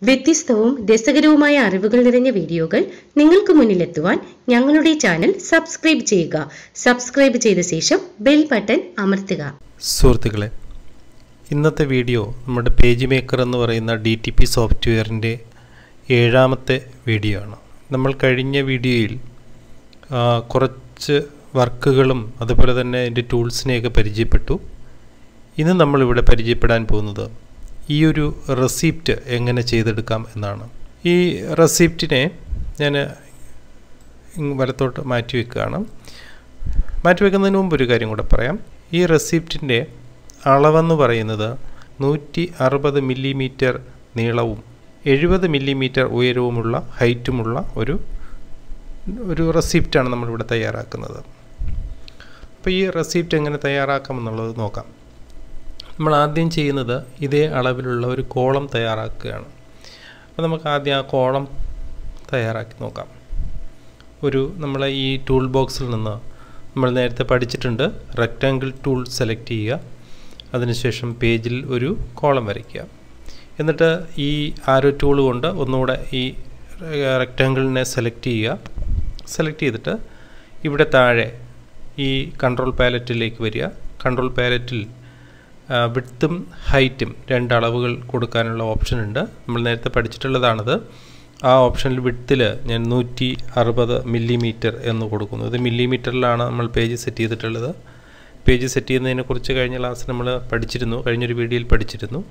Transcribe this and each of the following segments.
വ്യത്യസ്തവും രസകരവുമായ അറിവുകൾ നിറഞ്ഞ വീഡിയോകൾ നിങ്ങൾക്ക് മുന്നിലെത്തുവാൻ ഞങ്ങളുടെ ചാനൽ സബ്സ്ക്രൈബ് ചെയ്യുക സബ്സ്ക്രൈബ് ചെയ്ത ശേഷം ബെൽ ബട്ടൺ അമർത്തുക സുഹൃത്തുക്കളെ ഇന്നത്തെ വീഡിയോ നമ്മുടെ പേജ് മേക്കർ എന്ന് പറയുന്ന ഡി ടി പി സോഫ്റ്റ്വെയറിൻ്റെ ഏഴാമത്തെ വീഡിയോ ആണ് നമ്മൾ കഴിഞ്ഞ വീഡിയോയിൽ ആ, കുറച്ച് വർക്കുകളും അതുപോലെ തന്നെ അതിൻ്റെ ടൂൾസിനെയൊക്കെ പരിചയപ്പെട്ടു ഇന്ന് നമ്മളിവിടെ പരിചയപ്പെടാൻ പോകുന്നത് ഈ ഒരു റെസിപ്റ്റ് എങ്ങനെ ചെയ്തെടുക്കാം എന്നാണ് ഈ റെസിപ്റ്റിനെ ഞാൻ ഇങ് വലത്തോട്ട് മാറ്റി വെക്കുകയാണ് മാറ്റി വെക്കുന്നതിന് മുമ്പ് ഒരു കാര്യം കൂടെ പറയാം ഈ റെസിപ്റ്റിൻ്റെ അളവെന്ന് പറയുന്നത് നൂറ്റി അറുപത് മില്ലിമീറ്റർ നീളവും എഴുപത് മില്ലിമീറ്റർ ഉയരവുമുള്ള ഹൈറ്റുമുള്ള ഒരു ഒരു റെസിപ്റ്റാണ് നമ്മളിവിടെ തയ്യാറാക്കുന്നത് അപ്പോൾ ഈ റെസിപ്റ്റ് എങ്ങനെ തയ്യാറാക്കാമെന്നുള്ളത് നോക്കാം നമ്മൾ ആദ്യം ചെയ്യുന്നത് ഇതേ അളവിലുള്ള ഒരു കോളം തയ്യാറാക്കുകയാണ് അപ്പോൾ നമുക്ക് ആദ്യം ആ കോളം തയ്യാറാക്കി നോക്കാം ഒരു നമ്മൾ ഈ ടൂൾ ബോക്സിൽ നിന്ന് നമ്മൾ നേരത്തെ പഠിച്ചിട്ടുണ്ട് റെക്റ്റാങ്കിൾ ടൂൾ സെലക്ട് ചെയ്യുക അതിനുശേഷം പേജിൽ ഒരു കോളം വരയ്ക്കുക എന്നിട്ട് ഈ ആരോ ടൂൾ കൊണ്ട് ഒന്നുകൂടെ ഈ റെക്റ്റാങ്കിളിനെ സെലക്ട് ചെയ്യുക സെലക്ട് ചെയ്തിട്ട് ഇവിടെ താഴെ ഈ കൺട്രോൾ പാലറ്റിലേക്ക് വരിക കൺട്രോൾ പാലറ്റിൽ വിഡ്ത്തും ഹൈറ്റും രണ്ട് അളവുകൾ കൊടുക്കാനുള്ള ഓപ്ഷൻ ഉണ്ട് നമ്മൾ നേരത്തെ പഠിച്ചിട്ടുള്ളതാണത് ആ ഓപ്ഷനിൽ വിഡ്ത്തിൽ ഞാൻ നൂറ്റി അറുപത് മില്ലിമീറ്റർ എന്ന് കൊടുക്കുന്നു ഇത് മില്ലിമീറ്ററിലാണ് നമ്മൾ പേജ് സെറ്റ് ചെയ്തിട്ടുള്ളത് പേജ് സെറ്റ് ചെയ്യുന്നതിനെക്കുറിച്ച് കഴിഞ്ഞ ക്ലാസ്സിൽ നമ്മൾ പഠിച്ചിരുന്നു കഴിഞ്ഞൊരു വീഡിയോയിൽ പഠിച്ചിരുന്നു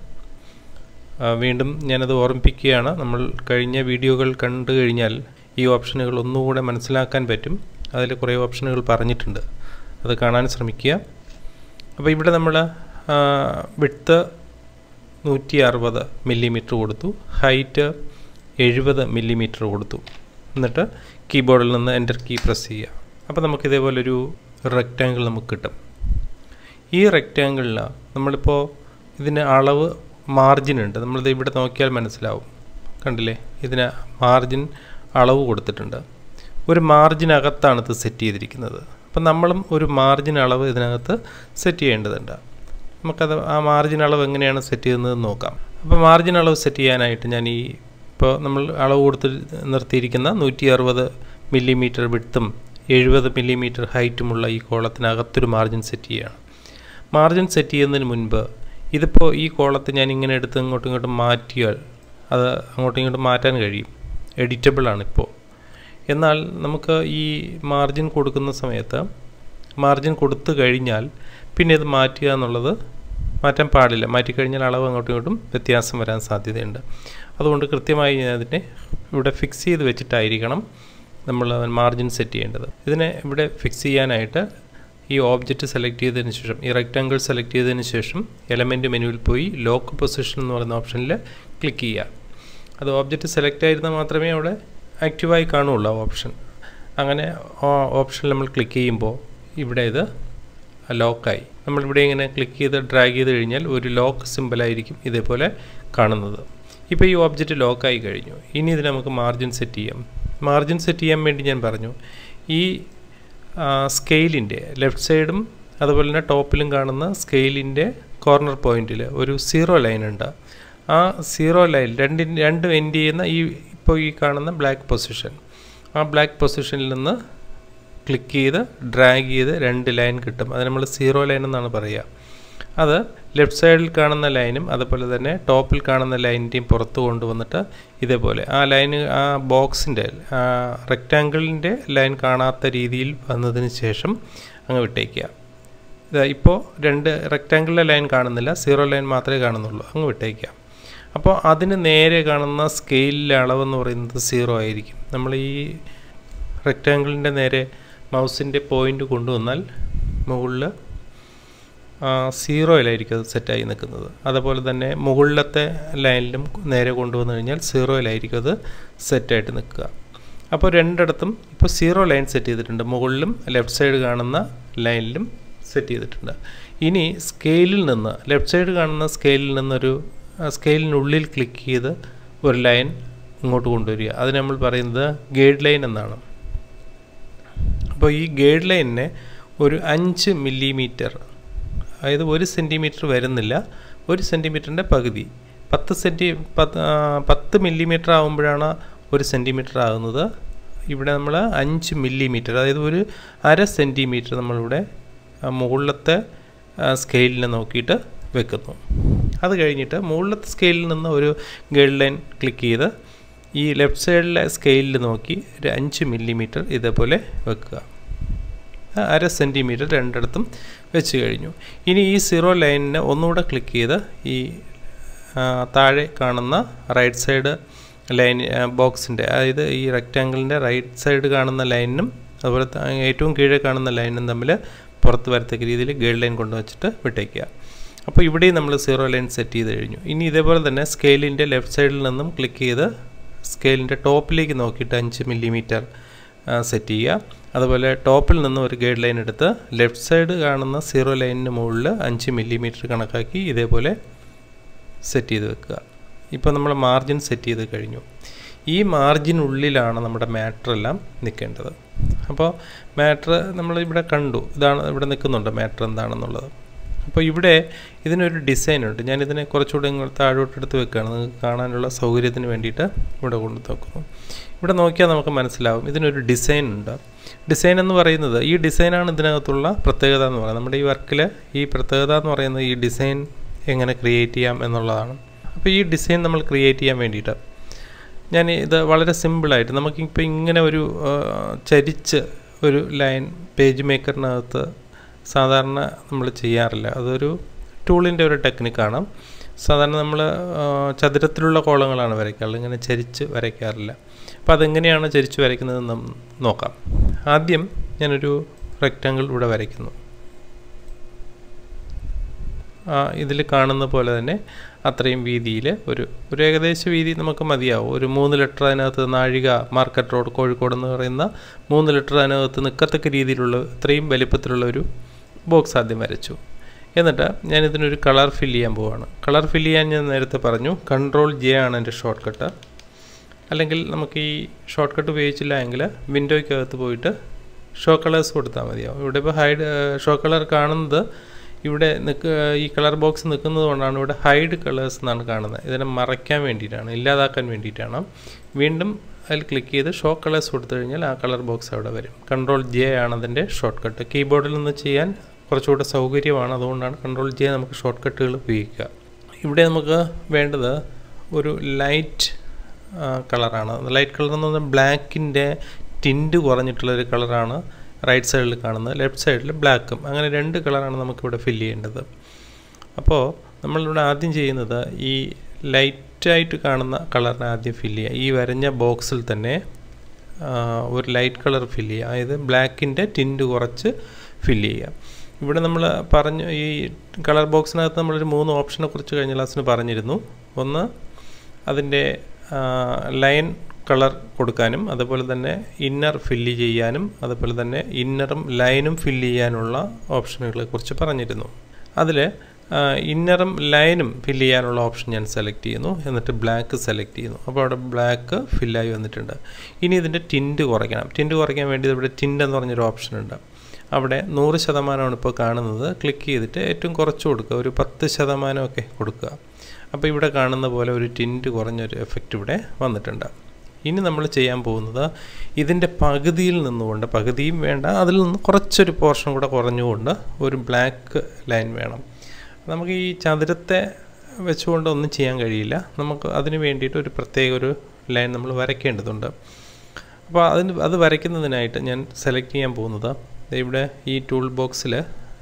ആ, വീണ്ടും ഞാനത് ഓർമ്മിപ്പിക്കുകയാണ് നമ്മൾ കഴിഞ്ഞ വീഡിയോകൾ കണ്ടു കഴിഞ്ഞാൽ ഈ ഓപ്ഷനുകൾ ഒന്നുകൂടെ മനസ്സിലാക്കാൻ പറ്റും അതിൽ കുറേ ഓപ്ഷനുകൾ പറഞ്ഞിട്ടുണ്ട് അത് കാണാൻ ശ്രമിക്കുക അപ്പോൾ ഇവിടെ നമ്മൾ വിട്ത്ത് നൂറ്റി അറുപത് മില്ലിമീറ്റർ കൊടുത്തു ഹൈറ്റ് എഴുപത് മില്ലിമീറ്റർ കൊടുത്തു എന്നിട്ട് കീബോർഡിൽ നിന്ന് എൻ്റർ കീ പ്രസ് ചെയ്യുക അപ്പോൾ നമുക്ക് ഇതേപോലൊരു റെക്റ്റാങ്കിൾ നമുക്ക് കിട്ടും ഈ റെക്റ്റാങ്കിളിൽ നമ്മളിപ്പോൾ ഇതിന് അളവ് മാർജിൻ ഉണ്ട് നമ്മളിത് ഇവിടെ നോക്കിയാൽ മനസ്സിലാവും കണ്ടില്ലേ ഇതിന് മാർജിൻ അളവ് കൊടുത്തിട്ടുണ്ട് ഒരു മാർജിനകത്താണ് ഇത് സെറ്റ് ചെയ്തിരിക്കുന്നത് അപ്പം നമ്മളും ഒരു മാർജിൻ അളവ് ഇതിനകത്ത് സെറ്റ് ചെയ്യേണ്ടതുണ്ട് നമുക്കത് ആ മാർജിൻ അളവ് എങ്ങനെയാണ് സെറ്റ് ചെയ്യുന്നതെന്ന് നോക്കാം അപ്പോൾ മാർജിൻ അളവ് സെറ്റ് ചെയ്യാനായിട്ട് ഞാൻ ഈ ഇപ്പോൾ നമ്മൾ അളവ് കൊടുത്ത് നിർത്തിയിരിക്കുന്ന നൂറ്റി അറുപത് മില്ലിമീറ്റർ വിട്ടും എഴുപത് മില്ലിമീറ്റർ ഹൈറ്റുമുള്ള ഈ കോളത്തിനകത്തൊരു മാർജിൻ സെറ്റ് ചെയ്യുകയാണ് മാർജിൻ സെറ്റ് ചെയ്യുന്നതിന് മുൻപ് ഇതിപ്പോൾ ഈ കോളത്ത് ഞാൻ ഇങ്ങനെ എടുത്ത് ഇങ്ങോട്ടും ഇങ്ങോട്ടും മാറ്റിയാൽ അത് അങ്ങോട്ടും ഇങ്ങോട്ടും മാറ്റാൻ കഴിയും എഡിറ്റബിൾ ആണിപ്പോൾ എന്നാൽ നമുക്ക് ഈ മാർജിൻ കൊടുക്കുന്ന സമയത്ത് മാർജിൻ കൊടുത്തു കഴിഞ്ഞാൽ പിന്നെ ഇത് മാറ്റുക എന്നുള്ളത് മാറ്റാൻ പാടില്ല മാറ്റിക്കഴിഞ്ഞാൽ അളവ് അങ്ങോട്ടും ഇങ്ങോട്ടും വ്യത്യാസം വരാൻ സാധ്യതയുണ്ട് അതുകൊണ്ട് കൃത്യമായി ഞാൻ അതിനെ ഇവിടെ ഫിക്സ് ചെയ്ത് വെച്ചിട്ടായിരിക്കണം നമ്മൾ മാർജിൻ സെറ്റ് ചെയ്യേണ്ടത് ഇതിനെ ഇവിടെ ഫിക്സ് ചെയ്യാനായിട്ട് ഈ ഓബ്ജക്റ്റ് സെലക്ട് ചെയ്തതിന് ശേഷം ഈ റെക്റ്റാങ്കിൾ സെലക്ട് ചെയ്തതിന് ശേഷം എലമെൻറ്റ് മെനുവിൽ പോയി ലോക്ക് പൊസിഷൻ എന്ന് പറയുന്ന ഓപ്ഷനിൽ ക്ലിക്ക് ചെയ്യുക അത് ഓബ്ജക്റ്റ് സെലക്ട് ആയിരുന്നാൽ മാത്രമേ അവിടെ ആക്റ്റീവായി കാണുള്ളൂ ആ ഓപ്ഷൻ അങ്ങനെ ആ ഓപ്ഷനിൽ നമ്മൾ ക്ലിക്ക് ചെയ്യുമ്പോൾ ഇവിടെ ഇത് ലോക്കായി നമ്മളിവിടെ ഇങ്ങനെ ക്ലിക്ക് ചെയ്ത് ഡ്രാഗ് ചെയ്ത് കഴിഞ്ഞാൽ ഒരു ലോക്ക് സിമ്പിളായിരിക്കും ഇതേപോലെ കാണുന്നത് ഇപ്പോൾ ഈ ഓബ്ജക്റ്റ് ലോക്കായി കഴിഞ്ഞു ഇനി ഇത് നമുക്ക് മാർജിൻ സെറ്റ് ചെയ്യാം മാർജിൻ സെറ്റ് ചെയ്യാൻ വേണ്ടി ഞാൻ പറഞ്ഞു ഈ സ്കെയിലിൻ്റെ ലെഫ്റ്റ് സൈഡും അതുപോലെ തന്നെ ടോപ്പിലും കാണുന്ന സ്കെയിലിൻ്റെ കോർണർ പോയിന്റിൽ ഒരു സീറോ ലൈൻ ഉണ്ട് ആ സീറോ ലൈൻ രണ്ട് രണ്ട് എൻഡ് ചെയ്യുന്ന ഈ ഇപ്പോൾ ഈ കാണുന്ന ബ്ലാക്ക് പൊസിഷൻ ആ ബ്ലാക്ക് പൊസിഷനിൽ നിന്ന് ക്ലിക്ക് ചെയ്ത് ഡ്രാഗ് ചെയ്ത് രണ്ട് ലൈൻ കിട്ടും അത് നമ്മൾ സീറോ ലൈൻ എന്നാണ് പറയുക അത് ലെഫ്റ്റ് സൈഡിൽ കാണുന്ന ലൈനും അതുപോലെ തന്നെ ടോപ്പിൽ കാണുന്ന ലൈനിൻ്റെയും പുറത്ത് കൊണ്ടുവന്നിട്ട് ഇതേപോലെ ആ ലൈന് ആ ബോക്സിൻ്റെ ആ റെക്റ്റാങ്കിളിൻ്റെ ലൈൻ കാണാത്ത രീതിയിൽ വന്നതിന് ശേഷം അങ്ങ് വിട്ടേക്കുക ഇതാ ഇപ്പോൾ രണ്ട് റെക്റ്റാങ്കിളിലെ ലൈൻ കാണുന്നില്ല സീറോ ലൈൻ മാത്രമേ കാണുന്നുള്ളൂ അങ്ങ് വിട്ടേക്കുക അപ്പോൾ അതിന് നേരെ കാണുന്ന സ്കെയിലിലെ അളവെന്ന് പറയുന്നത് സീറോ ആയിരിക്കും നമ്മൾ ഈ റെക്റ്റാങ്കിളിൻ്റെ നേരെ മൗസിൻ്റെ പോയിൻ്റ് കൊണ്ടുവന്നാൽ മുകളിൽ സീറോയിലായിരിക്കും അത് സെറ്റായി നിൽക്കുന്നത് അതുപോലെ തന്നെ മുകളിലത്തെ ലൈനിലും നേരെ കൊണ്ടുവന്നു കഴിഞ്ഞാൽ സീറോയിലായിരിക്കും അത് സെറ്റായിട്ട് നിൽക്കുക അപ്പോൾ രണ്ടിടത്തും ഇപ്പോൾ സീറോ ലൈൻ സെറ്റ് ചെയ്തിട്ടുണ്ട് മുകളിലും ലെഫ്റ്റ് സൈഡ് കാണുന്ന ലൈനിലും സെറ്റ് ചെയ്തിട്ടുണ്ട് ഇനി സ്കെയിലിൽ നിന്ന് ലെഫ്റ്റ് സൈഡ് കാണുന്ന സ്കെയിലിൽ നിന്നൊരു സ്കെയിലിനുള്ളിൽ ക്ലിക്ക് ചെയ്ത് ഒരു ലൈൻ ഇങ്ങോട്ട് കൊണ്ടുവരിക അത് നമ്മൾ പറയുന്നത് ഗൈഡ് ലൈൻ എന്നാണ് അപ്പോൾ ഈ ഗൈഡ് ലൈനിനെ ഒരു അഞ്ച് മില്ലിമീറ്റർ അതായത് ഒരു സെൻറ്റിമീറ്റർ വരുന്നില്ല ഒരു സെൻറ്റിമീറ്ററിൻ്റെ പകുതി പത്ത് സെൻറ്റി പത്ത് ആ, പത്ത് മില്ലിമീറ്റർ ആകുമ്പോഴാണ് ഒരു സെൻറ്റിമീറ്റർ ആകുന്നത് ഇവിടെ നമ്മൾ അഞ്ച് മില്ലിമീറ്റർ അതായത് ഒരു അര സെൻറ്റിമീറ്റർ നമ്മളിവിടെ ആ, മുകളിലത്തെ സ്കെയിലിനെ നോക്കിയിട്ട് വെക്കുന്നു അത് കഴിഞ്ഞിട്ട് മുകളിലത്തെ സ്കെയിലിൽ നിന്ന് ഒരു ഗൈഡ് ലൈൻ ക്ലിക്ക് ചെയ്ത് ഈ ലെഫ്റ്റ് സൈഡിലെ സ്കെയിലിൽ നോക്കി ഒരു അഞ്ച് മില്ലിമീറ്റർ ഇതേപോലെ വെക്കുക ആ, അര സെൻറ്റിമീറ്റർ രണ്ടിടത്തും വെച്ച് കഴിഞ്ഞു ഇനി ഈ സീറോ ലൈനിനെ ഒന്നുകൂടെ ക്ലിക്ക് ചെയ്ത് ഈ ആ, താഴെ കാണുന്ന റൈറ്റ് സൈഡ് ലൈൻ ബോക്സിൻ്റെ അതായത് ഈ റെക്റ്റാങ്കിളിൻ്റെ റൈറ്റ് സൈഡ് കാണുന്ന ലൈനിനും അതുപോലെ ത- ഏറ്റവും കീഴെ കാണുന്ന ലൈനും തമ്മിൽ പുറത്ത് വരത്തക്ക രീതിയിൽ ഗൈഡ് ലൈൻ കൊണ്ടുവച്ചിട്ട് വിട്ടേക്കുക അപ്പോൾ ഇവിടെയും നമ്മൾ സീറോ ലൈൻ സെറ്റ് ചെയ്ത് കഴിഞ്ഞു ഇനി ഇതേപോലെ തന്നെ സ്കെയിലിൻ്റെ ലെഫ്റ്റ് സൈഡിൽ നിന്നും ക്ലിക്ക് ചെയ്ത് സ്കെയിലിൻ്റെ ടോപ്പിലേക്ക് നോക്കിയിട്ട് അഞ്ച് മില്ലിമീറ്റർ സെറ്റ് ചെയ്യുക അതുപോലെ ടോപ്പിൽ നിന്ന് ഒരു ഗൈഡ് ലൈൻ എടുത്ത് ലെഫ്റ്റ് സൈഡ് കാണുന്ന സീറോ ലൈനിന് മുകളിൽ അഞ്ച് മില്ലിമീറ്റർ കണക്കാക്കി ഇതേപോലെ സെറ്റ് ചെയ്ത് വെക്കുക ഇപ്പോൾ നമ്മൾ മാർജിൻ സെറ്റ് ചെയ്ത് കഴിഞ്ഞു ഈ മാർജിനുള്ളിലാണ് നമ്മുടെ മാറ്റർ എല്ലാം നിൽക്കേണ്ടത് അപ്പോൾ മാറ്റർ നമ്മൾ ഇവിടെ കണ്ടു ഇതാണ് ഇവിടെ നിൽക്കുന്നുണ്ട് മാറ്റർ എന്താണെന്നുള്ളത് അപ്പോൾ ഇവിടെ ഇതിനൊരു ഡിസൈൻ ഉണ്ട് ഞാൻ ഇതിനെ കുറച്ചുകൂടെ ഇങ്ങോട്ട് താഴോട്ട് എടുത്ത് വെക്കുകയാണ് നിങ്ങൾക്ക് കാണാനുള്ള സൗകര്യത്തിന് വേണ്ടിയിട്ട് ഇവിടെ കൊണ്ട് നോക്കുന്നു ഇവിടെ നോക്കിയാൽ നമുക്ക് മനസ്സിലാവും ഇതിനൊരു ഡിസൈൻ ഉണ്ട് ഡിസൈൻ എന്ന് പറയുന്നത് ഈ ഡിസൈനാണ് ഇതിനകത്തുള്ള പ്രത്യേകത എന്ന് പറയുന്നത് നമ്മുടെ ഈ വർക്കിൽ ഈ പ്രത്യേകത എന്ന് പറയുന്നത് ഈ ഡിസൈൻ എങ്ങനെ ക്രിയേറ്റ് ചെയ്യാം എന്നുള്ളതാണ് അപ്പോൾ ഈ ഡിസൈൻ നമ്മൾ ക്രിയേറ്റ് ചെയ്യാൻ വേണ്ടിയിട്ട് ഞാൻ ഇത് വളരെ സിമ്പിളായിട്ട് നമുക്കിപ്പോൾ ഇങ്ങനെ ഒരു ആ, ചരിച്ച് ഒരു ലൈൻ പേജ് മേക്കറിനകത്ത് സാധാരണ നമ്മൾ ചെയ്യാറില്ല അതൊരു ടൂളിൻ്റെ ഒരു ടെക്നിക്കാണ് സാധാരണ നമ്മൾ ചതുരത്തിലുള്ള കോളങ്ങളാണ് വരയ്ക്കാറുള്ളത് ഇങ്ങനെ ചരിച്ച് വരയ്ക്കാറില്ല അപ്പോൾ അതെങ്ങനെയാണ് ചരിച്ച് വരയ്ക്കുന്നതെന്ന് നം- നോക്കാം ആദ്യം ഞാനൊരു റെക്റ്റാങ്കിൾ ഇവിടെ വരയ്ക്കുന്നു ഇതിൽ കാണുന്ന പോലെ തന്നെ അത്രയും വീതിയിൽ ഒരു ഒരു ഏകദേശ വീതി നമുക്ക് മതിയാവും ഒരു മൂന്ന് ലിറ്റർ അതിനകത്ത് നാഴിക മാർക്കറ്റ് റോഡ് കോഴിക്കോട് എന്ന് പറയുന്ന മൂന്ന് ലിറ്റർ അതിനകത്ത് നിൽക്കത്തക്ക രീതിയിലുള്ള ഇത്രയും വലിപ്പത്തിലുള്ള ഒരു ബോക്സ് ആദ്യം വരച്ചു എന്നിട്ട് ഞാൻ ഇതിനൊരു കളർ ഫില്ല് ചെയ്യാൻ പോവാണ് കളർ ഫില്ല് ചെയ്യാൻ ഞാൻ നേരത്തെ പറഞ്ഞു കൺട്രോൾ ജെ ആണ് എൻ്റെ ഷോർട്ട് കട്ട് അല്ലെങ്കിൽ നമുക്ക് ഈ ഷോർട്ട് കട്ട് ഉപയോഗിച്ചില്ല എങ്കിൽ വിൻഡോയ്ക്കകത്ത് പോയിട്ട് ഷോ കളേഴ്സ് കൊടുത്താൽ മതിയാവും ഇവിടെ ഇപ്പോൾ ഹൈഡ് ഷോ കളർ കാണുന്നത് ഇവിടെ നിൽക്ക് ഈ കളർ ബോക്സ് നിൽക്കുന്നത് കൊണ്ടാണ് ഇവിടെ ഹൈഡ് കളേഴ്സ് എന്നാണ് കാണുന്നത് ഇതിനെ മറയ്ക്കാൻ വേണ്ടിയിട്ടാണ് ഇല്ലാതാക്കാൻ വേണ്ടിയിട്ടാണ് വീണ്ടും അതിൽ ക്ലിക്ക് ചെയ്ത് ഷോ കളേഴ്സ് കൊടുത്തു കഴിഞ്ഞാൽ ആ കളർ ബോക്സ് അവിടെ വരും കൺട്രോൾ ജെ ആണ് അതിൻ്റെ ഷോർട്ട് കട്ട് കീബോർഡിൽ നിന്ന് ചെയ്യാൻ കുറച്ചുകൂടെ സൗകര്യമാണ് അതുകൊണ്ടാണ് കൺട്രോൾ ജെ നമുക്ക് ഷോർട്ട് കട്ടുകൾ ഉപയോഗിക്കുക ഇവിടെ നമുക്ക് വേണ്ടത് ഒരു ലൈറ്റ് കളറാണ് ലൈറ്റ് കളർ എന്ന് പറഞ്ഞാൽ ബ്ലാക്കിൻ്റെ ടിൻറ്റ് കുറഞ്ഞിട്ടുള്ളൊരു കളറാണ് റൈറ്റ് സൈഡിൽ കാണുന്നത് ലെഫ്റ്റ് സൈഡിൽ ബ്ലാക്കും അങ്ങനെ രണ്ട് കളറാണ് നമുക്കിവിടെ ഫില്ല് ചെയ്യേണ്ടത് അപ്പോൾ നമ്മളിവിടെ ആദ്യം ചെയ്യുന്നത് ഈ ലൈറ്റായിട്ട് കാണുന്ന കളറിനെ ആദ്യം ഫില്ല് ചെയ്യുക ഈ വരഞ്ഞ ബോക്സിൽ തന്നെ ആ, ഒരു ലൈറ്റ് കളർ ഫില്ല് ചെയ്യുക അതായത് ബ്ലാക്കിൻ്റെ ടിൻറ്റ് കുറച്ച് ഫില്ല് ചെയ്യുക ഇവിടെ നമ്മൾ പറഞ്ഞു ഈ കളർ ബോക്സിനകത്ത് നമ്മളൊരു മൂന്ന് ഓപ്ഷനെ കുറിച്ച് കഴിഞ്ഞ ക്ലാസ്സിന് പറഞ്ഞിരുന്നു ഒന്ന് അതിൻ്റെ ലൈൻ കളർ കൊടുക്കാനും അതുപോലെ തന്നെ ഇന്നർ ഫില്ല് ചെയ്യാനും അതുപോലെ തന്നെ ഇന്നറും ലൈനും ഫില്ല് ചെയ്യാനുള്ള ഓപ്ഷനുകളെ കുറിച്ച് പറഞ്ഞിരുന്നു അതിൽ ഇന്നറും ലൈനും ഫില്ല് ചെയ്യാനുള്ള ഓപ്ഷൻ ഞാൻ സെലക്ട് ചെയ്യുന്നു എന്നിട്ട് ബ്ലാക്ക് സെലക്ട് ചെയ്യുന്നു അപ്പോൾ അവിടെ ബ്ലാക്ക് ഫില്ലായി വന്നിട്ടുണ്ട് ഇനി ഇതിൻ്റെ ടിൻറ്റ് കുറയ്ക്കണം ടിൻറ്റ് കുറയ്ക്കാൻ വേണ്ടി ഇവിടെ ടിൻറ്റ് എന്ന് പറഞ്ഞൊരു ഓപ്ഷൻ ഉണ്ട് അവിടെ നൂറ് ശതമാനമാണ് ഇപ്പോൾ കാണുന്നത് ക്ലിക്ക് ചെയ്തിട്ട് ഏറ്റവും കുറച്ച് കൊടുക്കുക ഒരു പത്ത് ശതമാനമൊക്കെ കൊടുക്കുക അപ്പോൾ ഇവിടെ കാണുന്ന പോലെ ഒരു ടിൻറ്റ് കുറഞ്ഞൊരു എഫക്റ്റ് ഇവിടെ വന്നിട്ടുണ്ട് ഇനി നമ്മൾ ചെയ്യാൻ പോകുന്നത് ഇതിൻ്റെ പകുതിയിൽ നിന്നുകൊണ്ട് പകുതിയും വേണ്ട അതിൽ നിന്ന് കുറച്ചൊരു പോർഷൻ കൂടെ കുറഞ്ഞുകൊണ്ട് ഒരു ബ്ലാക്ക് ലൈൻ വേണം നമുക്ക് ഈ ചതുരത്തെ വെച്ചുകൊണ്ട് ഒന്നും ചെയ്യാൻ കഴിയില്ല നമുക്ക് അതിന് വേണ്ടിയിട്ട് ഒരു പ്രത്യേക ഒരു ലൈൻ നമ്മൾ വരയ്ക്കേണ്ടതുണ്ട് അപ്പോൾ അതിന് അത് വരയ്ക്കുന്നതിനായിട്ട് ഞാൻ സെലക്ട് ചെയ്യാൻ പോകുന്നത് ദേ ഇവിടെ ഈ ടൂൾ ബോക്സിൽ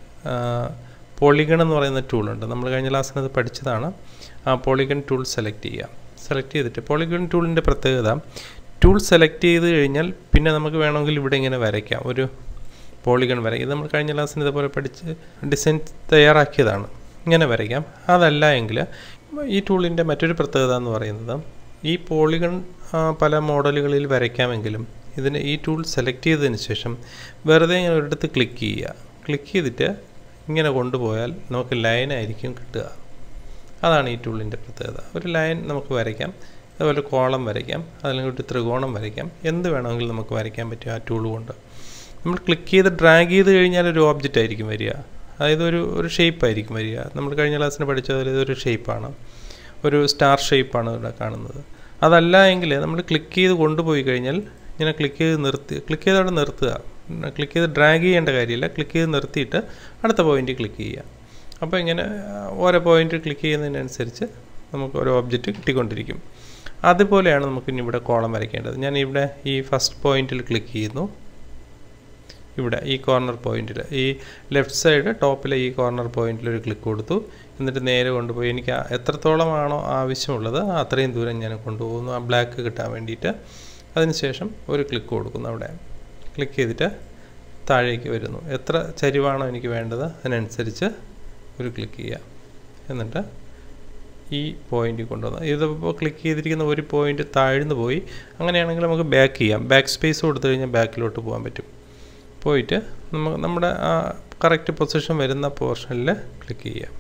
പോളിഗൺ എന്ന് പറയുന്ന ടൂളുണ്ട് നമ്മൾ കഴിഞ്ഞ ക്ലാസ്സിന് അത് പഠിച്ചതാണ് ആ പോളിഗൺ ടൂൾ സെലക്ട് ചെയ്യുക സെലക്ട് ചെയ്തിട്ട് പോളിഗൺ ടൂളിൻ്റെ പ്രത്യേകത ടൂൾ സെലക്ട് ചെയ്ത് കഴിഞ്ഞാൽ പിന്നെ നമുക്ക് വേണമെങ്കിൽ ഇവിടെ ഇങ്ങനെ വരയ്ക്കാം ഒരു പോളിഗൺ വരയ്ക്കാം ഇത് നമ്മൾ കഴിഞ്ഞ ക്ലാസ്സിന് ഇതേപോലെ പഠിച്ച് ഡിസൈൻ തയ്യാറാക്കിയതാണ് ഇങ്ങനെ വരയ്ക്കാം അതല്ല എങ്കിൽ ഈ ടൂളിൻ്റെ മറ്റൊരു പ്രത്യേകത എന്ന് പറയുന്നത് ഈ പോളിഗൺ പല മോഡലുകളിൽ വരയ്ക്കാമെങ്കിലും ഇതിന് ഈ ടൂൾ സെലക്ട് ചെയ്തതിന് ശേഷം വെറുതെ ഇങ്ങനെ ഒരിടത്ത് ക്ലിക്ക് ചെയ്യുക ക്ലിക്ക് ചെയ്തിട്ട് ഇങ്ങനെ കൊണ്ടുപോയാൽ നമുക്ക് ലൈനായിരിക്കും കിട്ടുക അതാണ് ഈ ടൂളിൻ്റെ പ്രത്യേകത ഒരു ലൈൻ നമുക്ക് വരയ്ക്കാം അതുപോലെ കോളം വരയ്ക്കാം അല്ലെങ്കിൽ ഒരു ത്രികോണം വരയ്ക്കാം എന്ത് വേണമെങ്കിലും നമുക്ക് വരയ്ക്കാൻ പറ്റും ആ ടൂൾ കൊണ്ട് നമ്മൾ ക്ലിക്ക് ചെയ്ത് ഡ്രാഗ് ചെയ്ത് കഴിഞ്ഞാൽ ഒരു ഓബ്ജക്റ്റ് ആയിരിക്കും വരിക അതായത് ഒരു ഒരു ഷേപ്പ് ആയിരിക്കും വരിക നമ്മൾ കഴിഞ്ഞ ക്ലാസ്സിന് പഠിച്ചതിൽ ഇതൊരു ഷേപ്പാണ് ഒരു സ്റ്റാർ ഷേപ്പാണ് ഇവിടെ കാണുന്നത് അതല്ല എങ്കിൽ നമ്മൾ ക്ലിക്ക് ചെയ്ത് കൊണ്ടുപോയി കഴിഞ്ഞാൽ ഇങ്ങനെ ക്ലിക്ക് ചെയ്ത് നിർത്തി ക്ലിക്ക് ചെയ്ത് അവിടെ നിർത്തുക ക്ലിക്ക് ചെയ്ത് ഡ്രാഗ് ചെയ്യേണ്ട കാര്യമില്ല ക്ലിക്ക് ചെയ്ത് നിർത്തിയിട്ട് അടുത്ത പോയിന്റ് ക്ലിക്ക് ചെയ്യുക അപ്പോൾ ഇങ്ങനെ ഓരോ പോയിന്റ് ക്ലിക്ക് ചെയ്യുന്നതിനനുസരിച്ച് നമുക്ക് ഓരോ ഒബ്ജക്റ്റ് കിട്ടിക്കൊണ്ടിരിക്കും അതുപോലെയാണ് നമുക്ക് ഇനി ഇവിടെ കോളം വരയ്ക്കേണ്ടത് ഞാൻ ഇവിടെ ഈ ഫസ്റ്റ് പോയിന്റിൽ ക്ലിക്ക് ചെയ്യുന്നു ഇവിടെ ഈ കോർണർ പോയിന്റിൽ ഈ ലെഫ്റ്റ് സൈഡ് ടോപ്പിലെ ഈ കോർണർ പോയിന്റിൽ ഒരു ക്ലിക്ക് കൊടുത്തു എന്നിട്ട് നേരെ കൊണ്ടുപോയി എനിക്ക് എത്രത്തോളമാണോ ആവശ്യമുള്ളത് അത്രയും ദൂരം ഞാൻ കൊണ്ടുപോകുന്നു ആ ബ്ലാക്ക് കിട്ടാൻ വേണ്ടിയിട്ട് അതിനുശേഷം ഒരു ക്ലിക്ക് കൊടുക്കുന്നു അവിടെ ക്ലിക്ക് ചെയ്തിട്ട് താഴേക്ക് വരുന്നു എത്ര ചരിവാണോ എനിക്ക് വേണ്ടത് അതിനനുസരിച്ച് ഒരു ക്ലിക്ക് ചെയ്യുക എന്നിട്ട് ഈ പോയിന്റിൽ കൊണ്ടുവന്ന് ഇതിപ്പോൾ ക്ലിക്ക് ചെയ്തിരിക്കുന്ന ഒരു പോയിന്റ് താഴ്ന്നു പോയി അങ്ങനെയാണെങ്കിൽ നമുക്ക് ബാക്ക് ചെയ്യാം ബാക്ക് സ്പേസ് കൊടുത്തു കഴിഞ്ഞാൽ ബാക്കിലോട്ട് പോകാൻ പറ്റും പോയിട്ട് നമുക്ക് നമ്മുടെ ആ കറക്റ്റ് പൊസിഷൻ വരുന്ന പോർഷനിൽ ക്ലിക്ക് ചെയ്യാം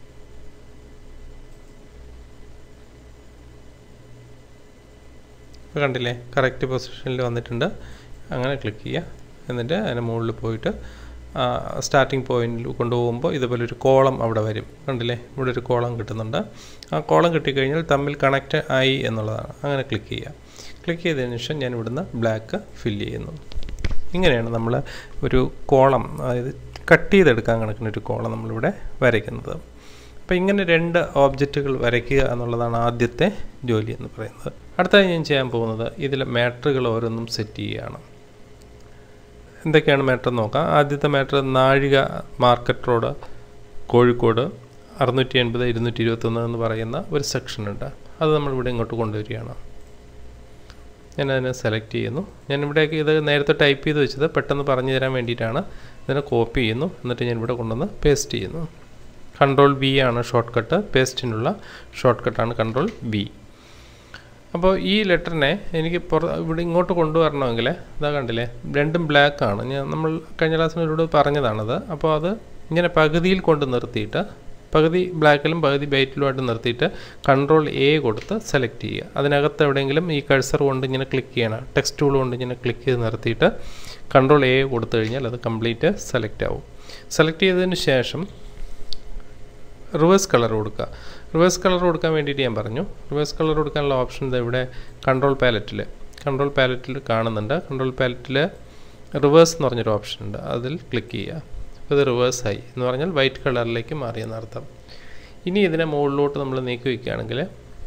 ഇപ്പോൾ കണ്ടില്ലേ കറക്റ്റ് പൊസിഷനിൽ വന്നിട്ടുണ്ട് അങ്ങനെ ക്ലിക്ക് ചെയ്യുക എന്നിട്ട് അതിന് മുകളിൽ പോയിട്ട് സ്റ്റാർട്ടിംഗ് പോയിന്റിൽ കൊണ്ടുപോകുമ്പോൾ ഇതുപോലെ ഒരു കോളം അവിടെ വരും കണ്ടില്ലേ ഇവിടെ ഒരു കോളം കിട്ടുന്നുണ്ട് ആ കോളം കിട്ടിക്കഴിഞ്ഞാൽ തമ്മിൽ കണക്റ്റ് ആയി എന്നുള്ളതാണ് അങ്ങനെ ക്ലിക്ക് ചെയ്യുക ക്ലിക്ക് ചെയ്തതിന് ശേഷം ഞാൻ ഇവിടുന്ന് ബ്ലാക്ക് ഫില്ല് ചെയ്യുന്നു ഇങ്ങനെയാണ് നമ്മൾ ഒരു കോളം അതായത് കട്ട് ചെയ്തെടുക്കാൻ കണക്കിന് ഒരു കോളം നമ്മളിവിടെ വരയ്ക്കുന്നത് അപ്പോൾ ഇങ്ങനെ രണ്ട് ഓബ്ജക്റ്റുകൾ വരയ്ക്കുക എന്നുള്ളതാണ് ആദ്യത്തെ ജോലി എന്ന് പറയുന്നത് അടുത്തായി ഞാൻ ചെയ്യാൻ പോകുന്നത് ഇതിൽ മാറ്ററുകൾ ഓരോന്നും സെറ്റ് ചെയ്യുകയാണ് എന്തൊക്കെയാണ് മാറ്റർ നോക്കാം ആദ്യത്തെ മാറ്റർ നാഴിക മാർക്കറ്റ് റോഡ് കോഴിക്കോട് അറുന്നൂറ്റി എൺപത് ഇരുന്നൂറ്റി ഇരുപത്തൊന്ന് എന്ന് പറയുന്ന ഒരു സെക്ഷൻ ഉണ്ട് അത് നമ്മളിവിടെ ഇങ്ങോട്ട് കൊണ്ടുവരികയാണ് ഞാൻ അതിനെ സെലക്ട് ചെയ്യുന്നു ഞാൻ ഇവിടേക്ക് ഇത് നേരത്തെ ടൈപ്പ് ചെയ്ത് വെച്ചത് പെട്ടെന്ന് പറഞ്ഞു തരാൻ വേണ്ടിയിട്ടാണ് ഇതിനെ കോപ്പി ചെയ്യുന്നു എന്നിട്ട് ഞാൻ ഇവിടെ കൊണ്ടുവന്ന് പേസ്റ്റ് ചെയ്യുന്നു കൺട്രോൾ ബി ആണ് ഷോർട്ട് കട്ട് പേസ്റ്റിനുള്ള ഷോർട്ട് കട്ടാണ് കൺട്രോൾ ബി അപ്പോൾ ഈ ലെറ്ററിനെ എനിക്ക് പുറ ഇവിടെ ഇങ്ങോട്ട് കൊണ്ടുവരണമെങ്കിൽ ഇതാ കണ്ടില്ലേ രണ്ടും ബ്ലാക്ക് ആണ് ഞാൻ നമ്മൾ കഴിഞ്ഞ ക്ലാസ്സിനോട് പറഞ്ഞതാണത് അപ്പോൾ അത് ഇങ്ങനെ പകുതിയിൽ കൊണ്ട് നിർത്തിയിട്ട് പകുതി ബ്ലാക്കിലും പകുതി വൈറ്റിലുമായിട്ട് നിർത്തിയിട്ട് കൺട്രോൾ എ കൊടുത്ത് സെലക്ട് ചെയ്യുക അതിനകത്ത് എവിടെയെങ്കിലും ഈ കഴ്സർ കൊണ്ട് ഇങ്ങനെ ക്ലിക്ക് ചെയ്യണം ടെക്സ്റ്റ് ടൂൾ കൊണ്ട് ഇങ്ങനെ ക്ലിക്ക് ചെയ്ത് നിർത്തിയിട്ട് കൺട്രോൾ എ കൊടുത്തു കഴിഞ്ഞാൽ അത് കംപ്ലീറ്റ് സെലക്ട് ആവും സെലക്ട് ചെയ്തതിന് ശേഷം റിവേഴ്സ് കളർ കൊടുക്കുക റിവേഴ്സ് കളർ കൊടുക്കാൻ വേണ്ടിയിട്ട് ഞാൻ പറഞ്ഞു റിവേഴ്സ് കളർ കൊടുക്കാനുള്ള ഓപ്ഷൻ ഇവിടെ കൺട്രോൾ പാലറ്റിൽ കൺട്രോൾ പാലറ്റിൽ കാണുന്നുണ്ട് കൺട്രോൾ പാലറ്റിൽ റിവേഴ്സ് എന്ന് പറഞ്ഞൊരു ഓപ്ഷൻ ഉണ്ട് അതിൽ ക്ലിക്ക് ചെയ്യുക അപ്പോൾ ഇത് റിവേഴ്സ് ആയി എന്ന് പറഞ്ഞാൽ വൈറ്റ് കളറിലേക്ക് മാറിയെന്ന് അർത്ഥം ഇനി ഇതിനെ മുകളിലോട്ട് നമ്മൾ നീക്കി വയ്ക്കുകയാണെങ്കിൽ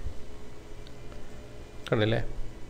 കണ്ടില്ലേ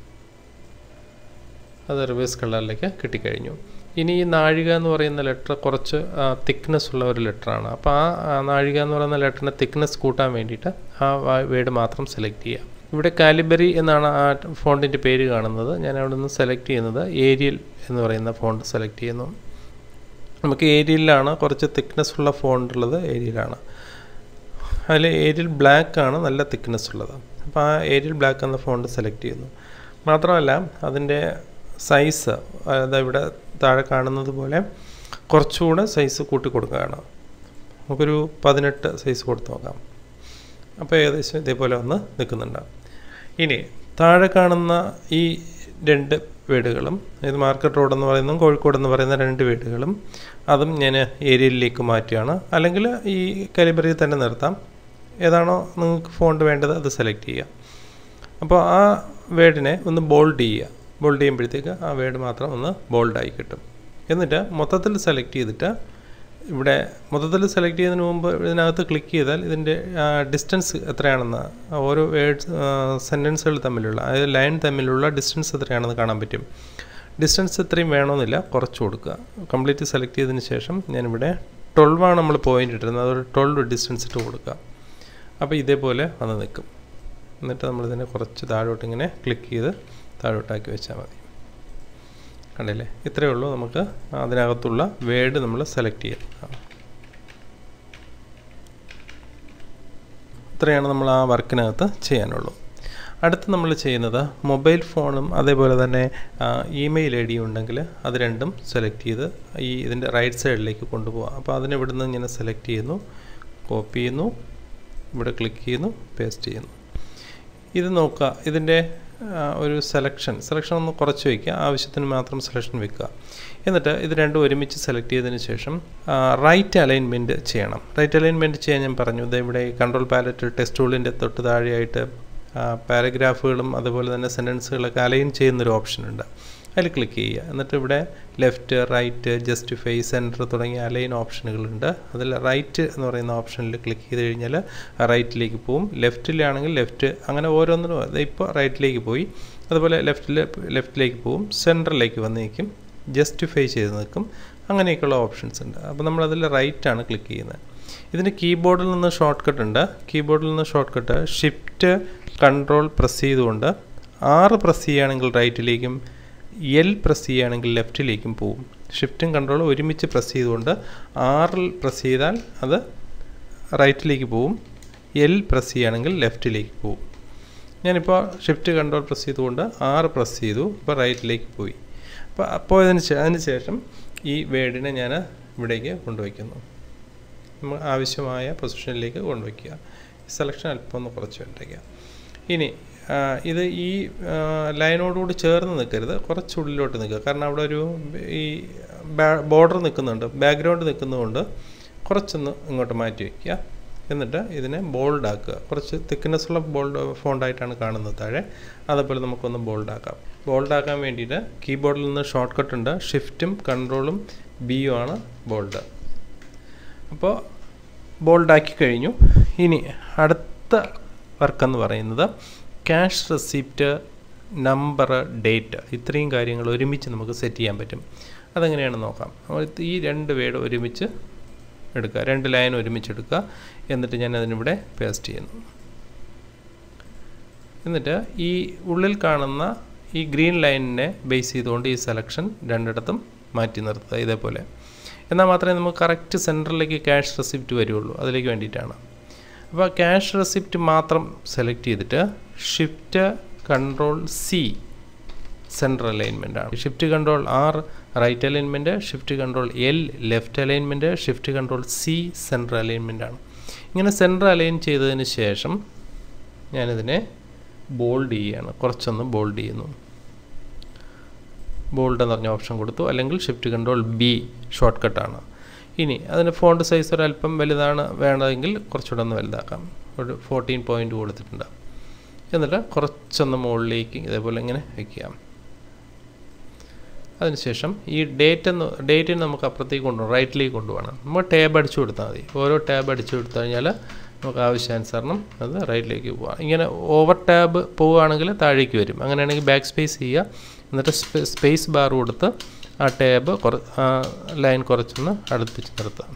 അത് റിവേഴ്സ് കളറിലേക്ക് കിട്ടിക്കഴിഞ്ഞു ഇനി ഈ നാഴിക എന്ന് പറയുന്ന ലെറ്റർ കുറച്ച് തിക്നെസ് ഉള്ള ഒരു ലെറ്ററാണ് അപ്പോൾ ആ നാഴിക എന്ന് പറയുന്ന ലെറ്ററിൻ്റെ തിക്നെസ് കൂട്ടാൻ വേണ്ടിയിട്ട് ആ വേർഡ് മാത്രം സെലക്ട് ചെയ്യുക ഇവിടെ കാലിബറി എന്നാണ് ആ ഫോണ്ടിൻ്റെ പേര് കാണുന്നത് ഞാൻ അവിടെ നിന്ന് സെലക്ട് ചെയ്യുന്നത് ഏരിയൽ എന്ന് പറയുന്ന ഫോണ്ട് സെലക്ട് ചെയ്യുന്നു നമുക്ക് ഏരിയലിലാണ് കുറച്ച് തിക്നെസ് ഉള്ള ഫോണ്ട് ഉള്ളത് ഏരിയലാണ് അതിൽ ഏരിയൽ ബ്ലാക്ക് ആണ് നല്ല തിക്നെസ് ഉള്ളത് അപ്പോൾ ആ ഏരിയൽ ബ്ലാക്ക് എന്ന ഫോണ്ട് സെലക്ട് ചെയ്യുന്നു മാത്രമല്ല അതിൻ്റെ സൈസ് അതായത് ഇവിടെ താഴെ കാണുന്നത് പോലെ കുറച്ചുകൂടെ സൈസ് കൂട്ടി കൊടുക്കുകയാണ് നമുക്കൊരു പതിനെട്ട് സൈസ് കൊടുത്ത് നോക്കാം അപ്പോൾ ഏകദേശം ഇതേപോലെ വന്ന് നിൽക്കുന്നുണ്ട് ഇനി താഴെ കാണുന്ന ഈ രണ്ട് വീടുകളും ഇത് മാർക്കറ്റ് റോഡ് എന്ന് പറയുന്നതും കോഴിക്കോട് എന്ന് പറയുന്ന രണ്ട് വീടുകളും അതും ഞാൻ ഏരിയയിലേക്ക് മാറ്റുകയാണ് അല്ലെങ്കിൽ ഈ കലിബറിയിൽ തന്നെ നിർത്താം ഏതാണോ നിങ്ങൾക്ക് ഫോണ്ട് വേണ്ടത് അത് സെലക്ട് ചെയ്യുക അപ്പോൾ ആ വേർഡിനെ ഒന്ന് ബോൾഡ് ചെയ്യുക ബോൾഡ് ചെയ്യുമ്പോഴത്തേക്ക് ആ വേർഡ് മാത്രം ഒന്ന് ബോൾഡായി കിട്ടും എന്നിട്ട് മൊത്തത്തിൽ സെലക്ട് ചെയ്തിട്ട് ഇവിടെ മൊത്തത്തിൽ സെലക്ട് ചെയ്യുന്നതിന് മുമ്പ് ഇതിനകത്ത് ക്ലിക്ക് ചെയ്താൽ ഇതിൻ്റെ ഡിസ്റ്റൻസ് എത്രയാണെന്ന് ഓരോ വേർഡ്സ് സെൻറ്റൻസുകൾ തമ്മിലുള്ള അതായത് ലൈൻ തമ്മിലുള്ള ഡിസ്റ്റൻസ് എത്രയാണെന്ന് കാണാൻ പറ്റും ഡിസ്റ്റൻസ് ഇത്രയും വേണമെന്നില്ല കുറച്ച് കൊടുക്കുക കംപ്ലീറ്റ് സെലക്ട് ചെയ്തതിന് ശേഷം ഞാനിവിടെ ട്വൽവാണ് നമ്മൾ പോയിൻ്റ് ഇട്ടിരുന്നത് അതൊരു ട്വൽവ് ഡിസ്റ്റൻസ് ഇട്ട് കൊടുക്കുക അപ്പോൾ ഇതേപോലെ വന്ന് നിൽക്കും എന്നിട്ട് നമ്മളിതിനെ കുറച്ച് താഴോട്ട് ഇങ്ങനെ ക്ലിക്ക് ചെയ്ത് താഴോട്ടാക്കി വെച്ചാൽ മതി കണ്ടില്ലേ ഇത്രയേ ഉള്ളൂ നമുക്ക് അതിനകത്തുള്ള വേർഡ് നമ്മൾ സെലക്ട് ചെയ്യുന്നത് ഇത്രയാണ് നമ്മൾ ആ വർക്കിനകത്ത് ചെയ്യാനുള്ളൂ അടുത്ത് നമ്മൾ ചെയ്യുന്നത് മൊബൈൽ ഫോണും അതേപോലെ തന്നെ ഇമെയിൽ ഐ ഡി ഉണ്ടെങ്കിൽ അത് രണ്ടും സെലക്ട് ചെയ്ത് ഈ ഇതിൻ്റെ റൈറ്റ് സൈഡിലേക്ക് കൊണ്ടുപോകാം അപ്പോൾ അതിനെ ഇവിടുന്ന് ഇങ്ങനെ സെലക്ട് ചെയ്യുന്നു കോപ്പി ചെയ്യുന്നു ഇവിടെ ക്ലിക്ക് ചെയ്യുന്നു പേസ്റ്റ് ചെയ്യുന്നു ഇത് നോക്കുക ഇതിൻ്റെ ഒരു സെലക്ഷൻ സെലക്ഷൻ ഒന്ന് കുറച്ച് വയ്ക്കുക ആവശ്യത്തിന് മാത്രം സെലക്ഷൻ വെക്കുക എന്നിട്ട് ഇത് രണ്ടും ഒരുമിച്ച് സെലക്ട് ചെയ്തതിന് ശേഷം റൈറ്റ് അലൈൻമെൻറ്റ് ചെയ്യണം റൈറ്റ് അലൈൻമെൻറ്റ് ചെയ്യാൻ ഞാൻ പറഞ്ഞു ഇത് ഇവിടെ കൺട്രോൾ പാലറ്റ് ടെക്സ്റ്റ് ടൂളിൻ്റെ തൊട്ട് താഴെയായിട്ട് പാരഗ്രാഫുകളും അതുപോലെ തന്നെ സെൻറ്റൻസുകളൊക്കെ അലൈൻ ചെയ്യുന്നൊരു ഓപ്ഷൻ ഉണ്ട് അതിൽ ക്ലിക്ക് ചെയ്യുക എന്നിട്ട് ഇവിടെ ലെഫ്റ്റ് റൈറ്റ് ജസ്റ്റിഫൈ സെൻറ്റർ തുടങ്ങിയ അലൈൻ ഓപ്ഷനുകളുണ്ട് അതിൽ റൈറ്റ് എന്ന് പറയുന്ന ഓപ്ഷനിൽ ക്ലിക്ക് ചെയ്ത് കഴിഞ്ഞാൽ റൈറ്റിലേക്ക് പോവും ലെഫ്റ്റിലാണെങ്കിൽ ലെഫ്റ്റ് അങ്ങനെ ഓരോന്നിനും ഇപ്പോൾ റൈറ്റിലേക്ക് പോയി അതുപോലെ ലെഫ്റ്റിൽ ലെഫ്റ്റിലേക്ക് പോവും സെൻറ്ററിലേക്ക് വന്ന് നിൽക്കും ജസ്റ്റിഫൈ ചെയ്ത് നിൽക്കും അങ്ങനെയൊക്കെയുള്ള ഓപ്ഷൻസ് ഉണ്ട് അപ്പോൾ നമ്മളതിൽ റൈറ്റാണ് ക്ലിക്ക് ചെയ്യുന്നത് ഇതിന് കീബോർഡിൽ നിന്ന് ഷോർട്ട് കട്ട് ഉണ്ട് കീബോർഡിൽ നിന്ന് shortcut shift control press ചെയ്തുകൊണ്ട് ആറ് പ്രസ് ചെയ്യുകയാണെങ്കിൽ റൈറ്റിലേക്കും എൽ പ്രസ് ചെയ്യുകയാണെങ്കിൽ ലെഫ്റ്റിലേക്കും പോവും ഷിഫ്റ്റും കൺട്രോളും ഒരുമിച്ച് പ്രസ് ചെയ്തുകൊണ്ട് ആറിൽ പ്രസ് ചെയ്താൽ അത് റൈറ്റിലേക്ക് പോവും എൽ പ്രസ് ചെയ്യുകയാണെങ്കിൽ ലെഫ്റ്റിലേക്ക് പോവും ഞാനിപ്പോൾ ഷിഫ്റ്റ് കൺട്രോൾ പ്രസ് ചെയ്തുകൊണ്ട് ആറ് പ്രസ് ചെയ്തു ഇപ്പോൾ റൈറ്റിലേക്ക് പോയി അപ്പോൾ അപ്പോൾ അതിന് അതിന് ശേഷം ഈ വേർഡിനെ ഞാൻ ഇവിടേക്ക് കൊണ്ടുവയ്ക്കുന്നു നമ്മൾ ആവശ്യമായ പൊസിഷനിലേക്ക് കൊണ്ടുവയ്ക്കുക സെലക്ഷൻ അല്പം ഒന്ന് കുറച്ച് വേണ്ടയ്ക്കുക ഇനി ഇത് ഈ ലൈനോടുകൂടി ചേർന്ന് നിൽക്കരുത് കുറച്ച് ഉള്ളിലോട്ട് നിൽക്കുക കാരണം അവിടെ ഒരു ഈ ബോർഡർ നിൽക്കുന്നുണ്ട് ബാക്ക്ഗ്രൗണ്ട് നിൽക്കുന്നതുകൊണ്ട് കുറച്ചൊന്ന് ഇങ്ങോട്ട് മാറ്റി വയ്ക്കുക എന്നിട്ട് ഇതിനെ ബോൾഡ് ആക്കുക കുറച്ച് തിക്നെസ് ഉള്ള ബോൾഡ് ഫോണ്ടായിട്ടാണ് കാണുന്നത് താഴെ അതേപോലെ നമുക്കൊന്ന് ബോൾഡ് ആക്കാം ബോൾഡ് ആക്കാൻ വേണ്ടിയിട്ട് കീബോർഡിൽ നിന്ന് ഷോർട്ട് കട്ട് ഉണ്ട് ഷിഫ്റ്റും കൺട്രോളും ബിയും ആണ് ബോൾഡ് അപ്പോൾ ബോൾഡാക്കി കഴിഞ്ഞു ഇനി അടുത്ത വർക്കെന്ന് പറയുന്നത് ക്യാഷ് റെസിപ്റ്റ് നമ്പർ ഡേറ്റ് ഇത്രയും കാര്യങ്ങൾ ഒരുമിച്ച് നമുക്ക് സെറ്റ് ചെയ്യാൻ പറ്റും അതെങ്ങനെയാണെന്ന് നോക്കാം ഈ രണ്ട് വേർഡ് ഒരുമിച്ച് എടുക്കുക രണ്ട് ലൈൻ ഒരുമിച്ച് എടുക്കുക എന്നിട്ട് ഞാൻ അതിനിവിടെ പേസ്റ്റ് ചെയ്യുന്നു എന്നിട്ട് ഈ ഉള്ളിൽ കാണുന്ന ഈ ഗ്രീൻ ലൈനിനെ ബേസ് ചെയ്തുകൊണ്ട് ഈ സെലക്ഷൻ രണ്ടിടത്തും മാറ്റി നിർത്തുക ഇതേപോലെ എന്നാൽ മാത്രമേ നമുക്ക് കറക്റ്റ് സെൻറ്ററിലേക്ക് ക്യാഷ് റെസിപ്റ്റ് വരുള്ളൂ അതിലേക്ക് വേണ്ടിയിട്ടാണ് അപ്പോൾ ക്യാഷ് റെസിപ്റ്റ് മാത്രം സെലക്ട് ചെയ്തിട്ട് shift control C centre alignment ആണ് shift control R right alignment shift control L left alignment shift control C centre alignment ആണ് ഇങ്ങനെ സെൻറ്റർ അലൈൻ ചെയ്തതിന് ശേഷം ഞാനിതിനെ ബോൾഡ് ചെയ്യുകയാണ് കുറച്ചൊന്ന് ബോൾഡ് ചെയ്യുന്നു ബോൾഡ് എന്ന് പറഞ്ഞ ഓപ്ഷൻ കൊടുത്തു അല്ലെങ്കിൽ ഷിഫ്റ്റ് കൺട്രോൾ ബി ഷോർട്ട് കട്ടാണ് ഇനി അതിന് ഫോണ്ട് സൈസ് ഒരല്പം വലുതാണ് വേണമെങ്കിൽ കുറച്ചുകൂടെ ഒന്ന് വലുതാക്കാം ഒരു ഫോർട്ടീൻ പോയിൻ്റ് കൊടുത്തിട്ടുണ്ട് എന്നിട്ട് കുറച്ചൊന്ന് മുകളിലേക്ക് ഇതേപോലെ ഇങ്ങനെ വയ്ക്കാം അതിനുശേഷം ഈ ഡേറ്റ് എന്ന് ഡേറ്റിന് നമുക്ക് അപ്പുറത്തേക്ക് കൊണ്ടുപോകണം റൈറ്റിലേക്ക് കൊണ്ടുപോകണം നമ്മൾ ടാബ് അടിച്ചു കൊടുത്താൽ മതി ഓരോ ടാബ് അടിച്ചു കൊടുത്തു കഴിഞ്ഞാൽ നമുക്ക് ആവശ്യാനുസരണം അത് റൈറ്റിലേക്ക് പോകാം ഇങ്ങനെ ഓവർ ടാബ് പോവുകയാണെങ്കിൽ താഴേക്ക് വരും അങ്ങനെയാണെങ്കിൽ ബാക്ക് സ്പേസ് ചെയ്യുക എന്നിട്ട് സ്പേസ് ബാർ കൊടുത്ത് ആ ടാബ് കുറ ലൈൻ കുറച്ചൊന്ന് അടുപ്പിച്ച് നിർത്താം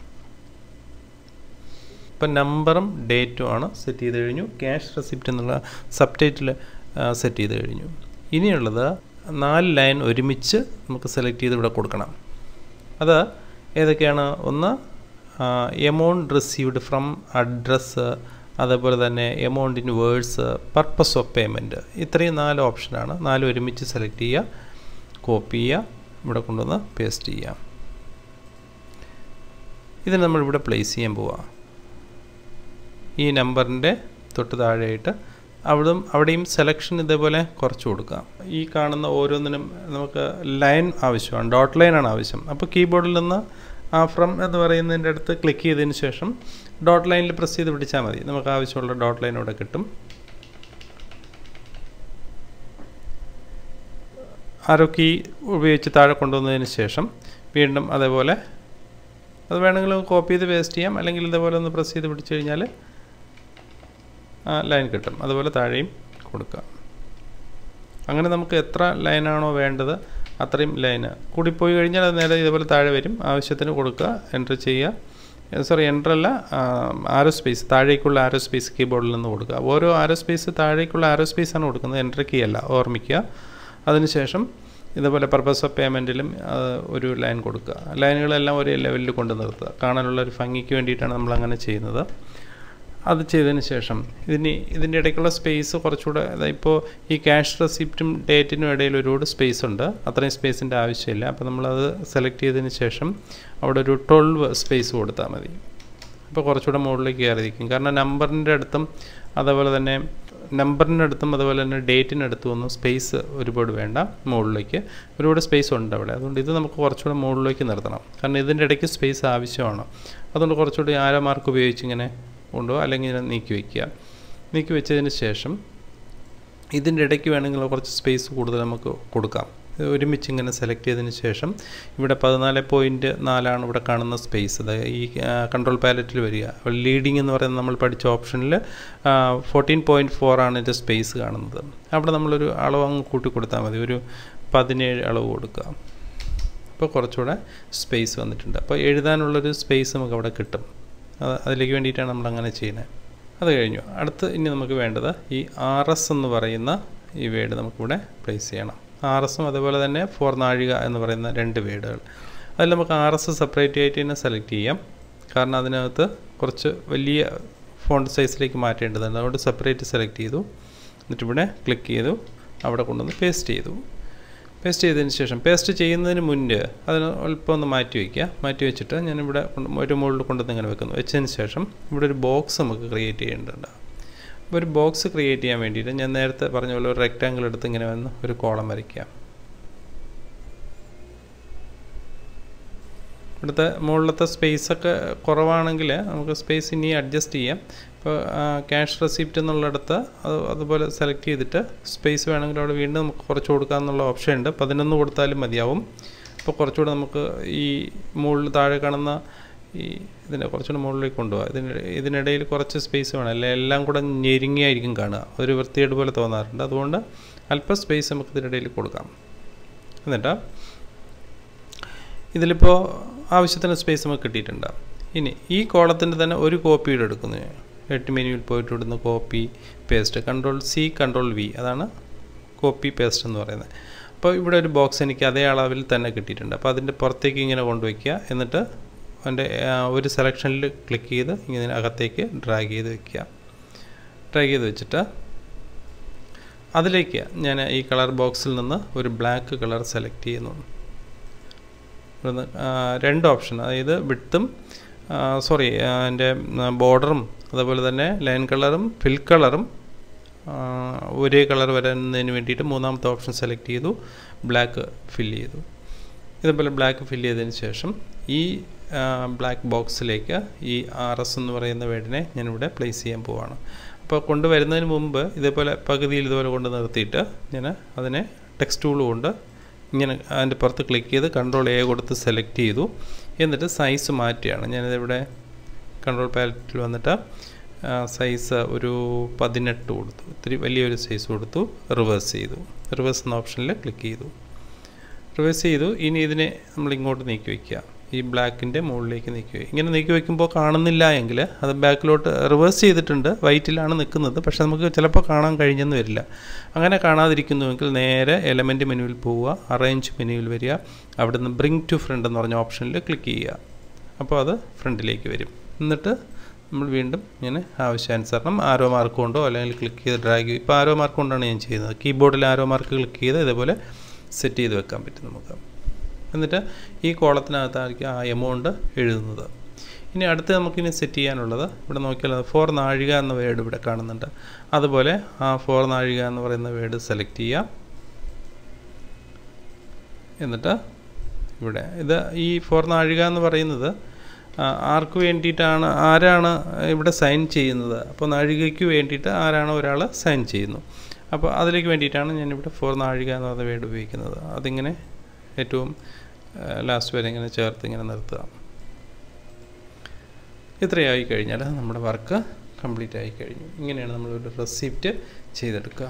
ഇപ്പം നമ്പറും ഡേറ്റും ആണ് സെറ്റ് ചെയ്ത് കഴിഞ്ഞു ക്യാഷ് റെസിപ്റ്റ് എന്നുള്ള സബ് ടൈറ്റിൽ സെറ്റ് ചെയ്ത് കഴിഞ്ഞു ഇനിയുള്ളത് നാല് ലൈൻ ഒരുമിച്ച് നമുക്ക് സെലക്ട് ചെയ്ത് ഇവിടെ കൊടുക്കണം അത് ഏതൊക്കെയാണ് ഒന്ന് എമൗണ്ട് റിസീവ്ഡ് ഫ്രം അഡ്രസ്സ് അതേപോലെ തന്നെ amount in words purpose of payment ഇത്രയും നാല് ഓപ്ഷനാണ് നാല് ഒരുമിച്ച് സെലക്ട് ചെയ്യുക കോപ്പി ചെയ്യുക ഇവിടെ കൊണ്ടുവന്ന് പേസ്റ്റ് ചെയ്യാം ഇത് നമ്മളിവിടെ പ്ലേസ് ചെയ്യാൻ പോവാം ഈ നമ്പറിൻ്റെ തൊട്ട് താഴെയായിട്ട് അവിടും അവിടെയും സെലക്ഷൻ ഇതേപോലെ കുറച്ച് കൊടുക്കാം ഈ കാണുന്ന ഓരോന്നിനും നമുക്ക് ലൈൻ ആവശ്യമാണ് ഡോട്ട് ലൈനാണ് ആവശ്യം അപ്പോൾ കീബോർഡിൽ നിന്ന് ആ ഫ്രം എന്ന് പറയുന്നതിൻ്റെ അടുത്ത് ക്ലിക്ക് ചെയ്തതിന് ശേഷം ഡോട്ട് ലൈനിൽ പ്രസ് ചെയ്ത് പിടിച്ചാൽ മതി നമുക്ക് ആവശ്യമുള്ള ഡോട്ട് ലൈൻ ഇവിടെ കിട്ടും ആരോ കീ ഉപയോഗിച്ച് താഴെ കൊണ്ടുവന്നതിന് ശേഷം വീണ്ടും അതേപോലെ അത് വേണമെങ്കിൽ കോപ്പി ചെയ്ത് പേസ്റ്റ് ചെയ്യാം അല്ലെങ്കിൽ ഇതേപോലെ ഒന്ന് പ്രസ് ചെയ്ത് പിടിച്ചു കഴിഞ്ഞാൽ ലൈൻ കിട്ടും അതുപോലെ താഴെയും കൊടുക്കുക അങ്ങനെ നമുക്ക് എത്ര ലൈനാണോ വേണ്ടത് അത്രയും ലൈന് കൂടിപ്പോയി കഴിഞ്ഞാൽ അത് നേരെ ഇതേപോലെ താഴെ വരും ആവശ്യത്തിന് കൊടുക്കുക എൻ്റർ ചെയ്യുക സോറി എൻ്റർ അല്ല ആരോ സ്പേസ് താഴേക്കുള്ള ആരോ സ്പേസ് കീബോർഡിൽ നിന്ന് കൊടുക്കുക ഓരോ ആരോ സ്പേസ് താഴേക്കുള്ള ആരോ സ്പേസാണ് കൊടുക്കുന്നത് എൻ്റർ കീ അല്ല ഓർമ്മിക്കുക അതിനുശേഷം ഇതേപോലെ പർപ്പസ് ഓഫ് പേയ്മെൻറ്റിലും ഒരു ലൈൻ കൊടുക്കുക ലൈനുകളെല്ലാം ഒരേ ലെവലിൽ കൊണ്ട് നിർത്തുക കാണാനുള്ള ഒരു ഭംഗിക്ക് വേണ്ടിയിട്ടാണ് നമ്മൾ അങ്ങനെ ചെയ്യുന്നത് അത് ചെയ്തതിന് ശേഷം ഇതിന് ഇതിൻ്റെ ഇടയ്ക്കുള്ള സ്പേസ് കുറച്ചുകൂടെ ഇപ്പോൾ ഈ ക്യാഷ് റെസിപ്റ്റും ഡേറ്റിനും ഇടയിൽ ഒരുപാട് സ്പേസ് ഉണ്ട് അത്രയും സ്പേസിൻ്റെ ആവശ്യമില്ല അപ്പോൾ നമ്മളത് സെലക്ട് ചെയ്തതിന് ശേഷം അവിടെ ഒരു ട്വൽവ് സ്പേസ് കൊടുത്താൽ മതി അപ്പോൾ കുറച്ചുകൂടെ മുകളിലേക്ക് കയറിയിരിക്കും കാരണം നമ്പറിൻ്റെ അടുത്തും അതേപോലെ തന്നെ നമ്പറിനടുത്തും അതുപോലെ തന്നെ ഡേറ്റിനടുത്തും ഒന്നും സ്പേസ് ഒരുപാട് വേണ്ട മുകളിലേക്ക് ഒരുപാട് സ്പേസ് ഉണ്ട് അവിടെ അതുകൊണ്ട് ഇത് നമുക്ക് കുറച്ചുകൂടെ മുകളിലേക്ക് നിർത്തണം കാരണം ഇതിൻ്റെ ഇടയ്ക്ക് സ്പേസ് ആവശ്യമാണ് അതുകൊണ്ട് കുറച്ചുകൂടി ആരോ മാർക്ക് ഉപയോഗിച്ച് ഇങ്ങനെ കൊണ്ടുപോകുക അല്ലെങ്കിൽ ഇങ്ങനെ നീക്കി വയ്ക്കുക നീക്കി വെച്ചതിന് ശേഷം ഇതിൻ്റെ ഇടയ്ക്ക് വേണമെങ്കിൽ കുറച്ച് സ്പേസ് കൂടുതൽ നമുക്ക് കൊടുക്കാം ഇത് ഒരുമിച്ച് ഇങ്ങനെ സെലക്ട് ചെയ്തതിന് ശേഷം ഇവിടെ പതിനാല് പോയിൻറ്റ് നാലാണ് ഇവിടെ കാണുന്ന സ്പേസ് അത് ഈ കൺട്രോൾ പാലറ്റിൽ വരിക ലീഡിംഗ് എന്ന് പറയുന്നത് നമ്മൾ പഠിച്ച ഓപ്ഷനിൽ ഫോർട്ടീൻ പോയിൻറ്റ് ഫോർ ആണ് ഇതിൻ്റെ സ്പേസ് കാണുന്നത് അവിടെ നമ്മളൊരു അളവ് അങ്ങ് കൂട്ടി കൊടുത്താൽ മതി ഒരു പതിനേഴ് അളവ് കൊടുക്കുക അപ്പോൾ കുറച്ചുകൂടെ സ്പേസ് വന്നിട്ടുണ്ട് അപ്പോൾ എഴുതാനുള്ളൊരു സ്പേസ് നമുക്ക് അവിടെ കിട്ടും അത് അതിലേക്ക് വേണ്ടിയിട്ടാണ് നമ്മൾ അങ്ങനെ ചെയ്യുന്നത് അത് കഴിഞ്ഞു അടുത്ത് ഇനി നമുക്ക് വേണ്ടത് ഈ ആർ എസ് എന്ന് പറയുന്ന ഈ വേർഡ് നമുക്കിവിടെ പ്ലേസ് ചെയ്യണം ആർ എസും അതുപോലെ തന്നെ ഫോർ നാഴിക എന്ന് പറയുന്ന രണ്ട് വേർഡുകൾ അതിൽ നമുക്ക് ആർ എസ് സെപ്പറേറ്റ് ആയിട്ട് തന്നെ സെലക്ട് ചെയ്യാം കാരണം അതിനകത്ത് കുറച്ച് വലിയ ഫോണ്ട് സൈസിലേക്ക് മാറ്റേണ്ടതുണ്ട് അതുകൊണ്ട് സെപ്പറേറ്റ് സെലക്ട് ചെയ്തു എന്നിട്ട് ഇവിടെ ക്ലിക്ക് ചെയ്തു അവിടെ കൊണ്ടുവന്ന് പേസ്റ്റ് ചെയ്തു പേസ്റ്റ് ചെയ്തതിന് ശേഷം പേസ്റ്റ് ചെയ്യുന്നതിന് മുന്നേ അതിന് അല്പം ഒന്ന് മാറ്റി വയ്ക്കുക മാറ്റി വെച്ചിട്ട് ഞാനിവിടെ ഒരു മുകളിൽ കൊണ്ടുവന്ന് ഇങ്ങനെ വെക്കുന്നു വെച്ചതിന് ശേഷം ഇവിടെ ഒരു ബോക്സ് നമുക്ക് ക്രിയേറ്റ് ചെയ്യേണ്ടതുണ്ട് അപ്പോൾ ഒരു ബോക്സ് ക്രിയേറ്റ് ചെയ്യാൻ വേണ്ടിയിട്ട് ഞാൻ നേരത്തെ പറഞ്ഞ പോലെ ഒരു റെക്റ്റാങ്കിൾ എടുത്ത് ഇങ്ങനെ വന്ന് ഒരു കോളം വരയ്ക്കുക ഇവിടുത്തെ മുകളിലത്തെ സ്പേസൊക്കെ കുറവാണെങ്കിൽ നമുക്ക് സ്പേസ് ഇനി അഡ്ജസ്റ്റ് ചെയ്യാം ഇപ്പോൾ ക്യാഷ് റെസിപ്റ്റ് എന്നുള്ളിടത്ത് അത് അതുപോലെ സെലക്ട് ചെയ്തിട്ട് സ്പേസ് വേണമെങ്കിൽ അവിടെ വീണ്ടും നമുക്ക് കുറച്ച് കൊടുക്കാമെന്നുള്ള ഓപ്ഷൻ ഉണ്ട് പതിനൊന്ന് കൊടുത്താലും മതിയാവും അപ്പോൾ കുറച്ചുകൂടെ നമുക്ക് ഈ മുകളിൽ താഴെ കാണുന്ന ഈ ഇതിൻ്റെ കുറച്ചുകൂടെ മുകളിലേക്ക് കൊണ്ടുപോകാം ഇതിന് ഇതിനിടയിൽ കുറച്ച് സ്പേസ് വേണം അല്ലെ എല്ലാം കൂടെ ഞെരുങ്ങിയായിരിക്കും കാണുക ഒരു വൃത്തിയേട് പോലെ തോന്നാറുണ്ട് അതുകൊണ്ട് അല്പം സ്പേസ് നമുക്ക് ഇതിനിടയിൽ കൊടുക്കാം എന്നിട്ട് ഇതിലിപ്പോൾ ആവശ്യത്തിന് സ്പേസ് നമുക്ക് കിട്ടിയിട്ടുണ്ട് ഇനി ഈ കോളത്തിൻ്റെ തന്നെ ഒരു കോപ്പിയുടെ എടുക്കുന്നു എട്ട് മെനുവിൽ പോയിട്ട് ഇടുന്ന copy paste control C control V അതാണ് കോപ്പി പേസ്റ്റ് എന്ന് പറയുന്നത് അപ്പോൾ ഇവിടെ ഒരു ബോക്സ് എനിക്ക് അതേ അളവിൽ തന്നെ കിട്ടിയിട്ടുണ്ട് അപ്പോൾ അതിൻ്റെ പുറത്തേക്ക് ഇങ്ങനെ കൊണ്ടുവയ്ക്കുക എന്നിട്ട് അതിൻ്റെ ഒരു സെലക്ഷനിൽ ക്ലിക്ക് ചെയ്ത് ഇങ്ങനെ അകത്തേക്ക് ഡ്രാഗ് ചെയ്ത് വെക്കുക ഡ്രാഗ് ചെയ്ത് വെച്ചിട്ട് അതിലേക്ക് ഞാൻ ഈ കളർ ബോക്സിൽ നിന്ന് ഒരു ബ്ലാക്ക് കളർ സെലക്ട് ചെയ്യുന്നു ഇവിടുന്ന് രണ്ട് ഓപ്ഷൻ അതായത് വിട്ടും സോറി അതിൻ്റെ ബോർഡറും അതുപോലെ തന്നെ ലൈൻ കളറും ഫിൽ കളറും ഒരേ കളർ വരുന്നതിന് വേണ്ടിയിട്ട് മൂന്നാമത്തെ ഓപ്ഷൻ സെലക്ട് ചെയ്തു ബ്ലാക്ക് ഫില്ല് ചെയ്തു ഇതുപോലെ ബ്ലാക്ക് ഫില്ല് ചെയ്തതിന് ശേഷം ഈ ബ്ലാക്ക് ബോക്സിലേക്ക് ഈ ആർ എസ് എന്ന് പറയുന്ന വേർഡിനെ ഞാനിവിടെ പ്ലേസ് ചെയ്യാൻ പോവാണ് അപ്പോൾ കൊണ്ടുവരുന്നതിന് മുമ്പ് ഇതേപോലെ പകുതിയിൽ ഇതുപോലെ കൊണ്ട് നിർത്തിയിട്ട് ഞാൻ അതിനെ ടെക്സ്റ്റ് ടൂൾ കൊണ്ട് ഇങ്ങനെ അതിൻ്റെ പുറത്ത് ക്ലിക്ക് ചെയ്ത് കൺട്രോൾ എ കൊടുത്ത് സെലക്ട് ചെയ്തു എന്നിട്ട് സൈസ് മാറ്റുകയാണ് ഞാനിതിവിടെ കൺട്രോൾ പാലറ്റിൽ വന്നിട്ട് സൈസ് ഒരു പതിനെട്ട് കൊടുത്തു ഇത്തിരി വലിയൊരു സൈസ് കൊടുത്തു റിവേഴ്സ് ചെയ്തു റിവേഴ്സ് എന്ന ഓപ്ഷനിൽ ക്ലിക്ക് ചെയ്തു റിവേഴ്സ് ചെയ്തു ഇനി ഇതിനെ നമ്മൾ ഇങ്ങോട്ട് നീക്കി വയ്ക്കുക ഈ ബ്ലാക്കിൻ്റെ മുകളിലേക്ക് നീക്കി വയ്ക്കുക ഇങ്ങനെ നീക്കി വയ്ക്കുമ്പോൾ കാണുന്നില്ല എങ്കിൽ അത് ബാക്കിലോട്ട് റിവേഴ്സ് ചെയ്തിട്ടുണ്ട് വൈറ്റിലാണ് നിൽക്കുന്നത് പക്ഷേ നമുക്ക് ചിലപ്പോൾ കാണാൻ കഴിഞ്ഞെന്ന് വരില്ല അങ്ങനെ കാണാതിരിക്കുന്നുവെങ്കിൽ നേരെ എലമെൻറ്റ് മെനുവിൽ പോവുക അറേഞ്ച് മെനുവിൽ വരിക അവിടെ നിന്ന് ബ്രിങ് ടു ഫ്രണ്ട് എന്ന് പറഞ്ഞ ഓപ്ഷനിൽ ക്ലിക്ക് ചെയ്യുക അപ്പോൾ അത് ഫ്രണ്ടിലേക്ക് വരും എന്നിട്ട് നമ്മൾ വീണ്ടും ഇങ്ങനെ ആവശ്യാനുസരണം ആരോ മാർക്ക് കൊണ്ടോ അല്ലെങ്കിൽ ക്ലിക്ക് ചെയ്ത് ഡ്രാഗ് ഇപ്പോൾ ആരോ മാർക്ക് കൊണ്ടാണ് ഞാൻ ചെയ്യുന്നത് കീബോർഡിൽ ആരോ മാർക്ക് ക്ലിക്ക് ചെയ്ത് ഇതേപോലെ സെറ്റ് ചെയ്ത് വെക്കാൻ പറ്റും നമുക്ക് എന്നിട്ട് ഈ കോളത്തിനകത്തായിരിക്കും ആ എമൗണ്ട് എഴുതുന്നത് ഇനി അടുത്ത് നമുക്കിനി സെറ്റ് ചെയ്യാനുള്ളത് ഇവിടെ നോക്കിയാൽ ഫോർ നാഴിക എന്ന വേർഡ് ഇവിടെ കാണുന്നുണ്ട് അതുപോലെ ആ ഫോർ നാഴിക എന്ന് പറയുന്ന വേർഡ് സെലക്ട് ചെയ്യാം എന്നിട്ട് ഇവിടെ ഇത് ഈ ഫോർ നാഴിക എന്ന് പറയുന്നത് ആർക്ക് വേണ്ടിയിട്ടാണ് ആരാണ് ഇവിടെ സൈൻ ചെയ്യുന്നത് അപ്പോൾ നാഴികയ്ക്ക് വേണ്ടിയിട്ട് ആരാണ് ഒരാൾ സൈൻ ചെയ്യുന്നു അപ്പോൾ അതിലേക്ക് വേണ്ടിയിട്ടാണ് ഞാനിവിടെ ഫോർ നാഴിക എന്ന് പറയുന്ന വേർഡ് ഉപയോഗിക്കുന്നത് അതിങ്ങനെ ഏറ്റവും ലാസ്റ്റ് വരെ ഇങ്ങനെ ചേർത്ത് ഇങ്ങനെ നിർത്തുക ഇത്രയായി കഴിഞ്ഞാൽ നമ്മുടെ വർക്ക് കംപ്ലീറ്റ് ആയി കഴിഞ്ഞു ഇങ്ങനെയാണ് നമ്മളൊരു റെസിപ്റ്റ് ചെയ്തെടുക്കുക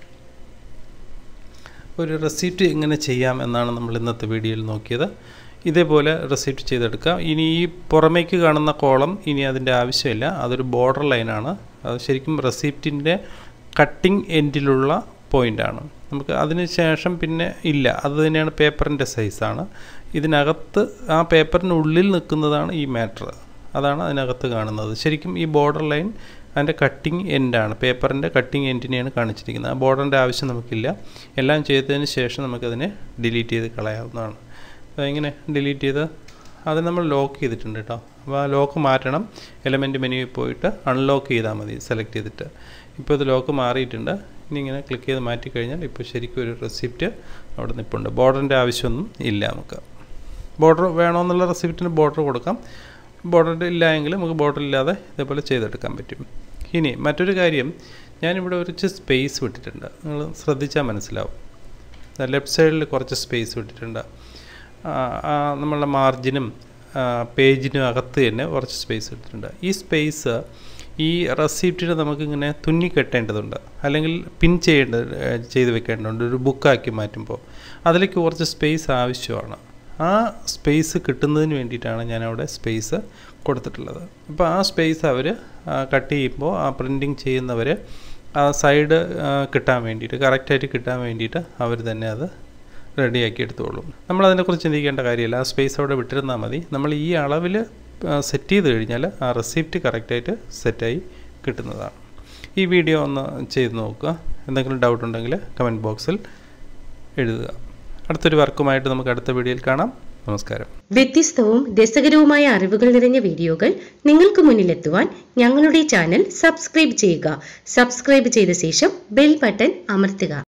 ഒരു റെസിപ്റ്റ് എങ്ങനെ ചെയ്യാം എന്നാണ് നമ്മൾ ഇന്നത്തെ വീഡിയോയിൽ നോക്കിയത് ഇതേപോലെ റെസിപ്റ്റ് ചെയ്തെടുക്കുക ഇനി ഈ പുറമേക്ക് കാണുന്ന കോളം ഇനി അതിൻ്റെ ആവശ്യമില്ല അതൊരു ബോർഡർ ലൈനാണ് അത് ശരിക്കും റെസിപ്റ്റിൻ്റെ കട്ടിംഗ് എൻഡിലുള്ള പോയിൻ്റാണ് നമുക്ക് അതിന് ശേഷം പിന്നെ ഇല്ല അത് തന്നെയാണ് പേപ്പറിൻ്റെ സൈസാണ് ഇതിനകത്ത് ആ പേപ്പറിനുള്ളിൽ നിൽക്കുന്നതാണ് ഈ മാറ്റർ അതാണ് അതിനകത്ത് കാണുന്നത് ശരിക്കും ഈ ബോർഡർ ലൈൻ അതിൻ്റെ കട്ടിങ് എൻഡാണ് പേപ്പറിൻ്റെ കട്ടിങ് എൻഡിനെയാണ് കാണിച്ചിരിക്കുന്നത് ആ ബോർഡറിൻ്റെ ആവശ്യം നമുക്കില്ല എല്ലാം ചെയ്തതിന് ശേഷം നമുക്കതിനെ ഡിലീറ്റ് ചെയ്ത് കളയാവുന്നതാണ് ഇങ്ങനെ ഡിലീറ്റ് ചെയ്ത് അത് നമ്മൾ ലോക്ക് ചെയ്തിട്ടുണ്ട് കേട്ടോ അപ്പോൾ ആ ലോക്ക് മാറ്റണം എലമെൻറ്റ് മെനുവിൽ പോയിട്ട് അൺലോക്ക് ചെയ്താൽ മതി സെലക്ട് ചെയ്തിട്ട് ഇപ്പോൾ ഇത് ലോക്ക് മാറിയിട്ടുണ്ട് ഇനി ഇങ്ങനെ ക്ലിക്ക് ചെയ്ത് മാറ്റി കഴിഞ്ഞാൽ ഇപ്പോൾ ശരിക്കും ഒരു റെസിപ്റ്റ് അവിടെ നിൽപ്പുണ്ട് ബോർഡറിൻ്റെ ആവശ്യമൊന്നും ഇല്ല നമുക്ക് ബോർഡർ വേണമെന്നുള്ള റെസിപ്റ്റിന് ബോർഡർ കൊടുക്കാം ബോർഡർ ഇല്ല എങ്കിൽ നമുക്ക് ബോർഡർ ഇല്ലാതെ ഇതേപോലെ ചെയ്തെടുക്കാൻ പറ്റും ഇനി മറ്റൊരു കാര്യം ഞാനിവിടെ കുറച്ച് സ്പേസ് വിട്ടിട്ടുണ്ട് നിങ്ങൾ ശ്രദ്ധിച്ചാൽ മനസ്സിലാവും ലെഫ്റ്റ് സൈഡിൽ കുറച്ച് സ്പേസ് വിട്ടിട്ടുണ്ട് നമ്മളുടെ മാർജിനും പേജിനും അകത്ത് തന്നെ കുറച്ച് സ്പേസ് ഇട്ടിട്ടുണ്ട് ഈ സ്പേസ് ഈ റെസിപ്റ്റിന് നമുക്കിങ്ങനെ തുന്നി കെട്ടേണ്ടതുണ്ട് അല്ലെങ്കിൽ പിൻ ചെയ്യേണ്ട ചെയ്ത് വെക്കേണ്ടതുണ്ട് ഒരു ബുക്കാക്കി മാറ്റുമ്പോൾ അതിലേക്ക് കുറച്ച് സ്പേസ് ആവശ്യമാണ് ആ സ്പേസ് കിട്ടുന്നതിന് വേണ്ടിയിട്ടാണ് ഞാനവിടെ സ്പേസ് കൊടുത്തിട്ടുള്ളത് അപ്പോൾ ആ സ്പേസ് അവർ കട്ട് ചെയ്യുമ്പോൾ ആ പ്രിൻറ്റിങ് ചെയ്യുന്നവർ ആ സൈഡ് കിട്ടാൻ വേണ്ടിയിട്ട് കറക്റ്റായിട്ട് കിട്ടാൻ വേണ്ടിയിട്ട് അവർ തന്നെ അത് റെഡിയാക്കി എടുത്തോളും നമ്മൾ അതിനെക്കുറിച്ച് ചിന്തിക്കേണ്ട കാര്യമില്ല ആ സ്പേസ് അവിടെ വിട്ടിരുന്നാൽ മതി നമ്മൾ ഈ അളവിൽ സെറ്റ് ചെയ്ത് കഴിഞ്ഞാൽ ആ റെസിപ്റ്റ് കറക്റ്റായിട്ട് സെറ്റായി കിട്ടുന്നതാണ് ഈ വീഡിയോ ഒന്ന് ചെയ്ത് നോക്കുക എന്തെങ്കിലും ഡൗട്ട് ഉണ്ടെങ്കിൽ കമൻറ്റ് ബോക്സിൽ എഴുതുക അടുത്തൊരു വർക്കുമായിട്ട് നമുക്ക് അടുത്ത വീഡിയോയിൽ കാണാം നമസ്കാരം വ്യത്യസ്തവും രസകരവുമായ അറിവുകൾ നിറഞ്ഞ വീഡിയോകൾ നിങ്ങൾക്ക് മുന്നിലെത്തുവാൻ ഞങ്ങളുടെ ചാനൽ സബ്സ്ക്രൈബ് ചെയ്യുക സബ്സ്ക്രൈബ് ചെയ്ത ശേഷം ബെൽ ബട്ടൺ അമർത്തുക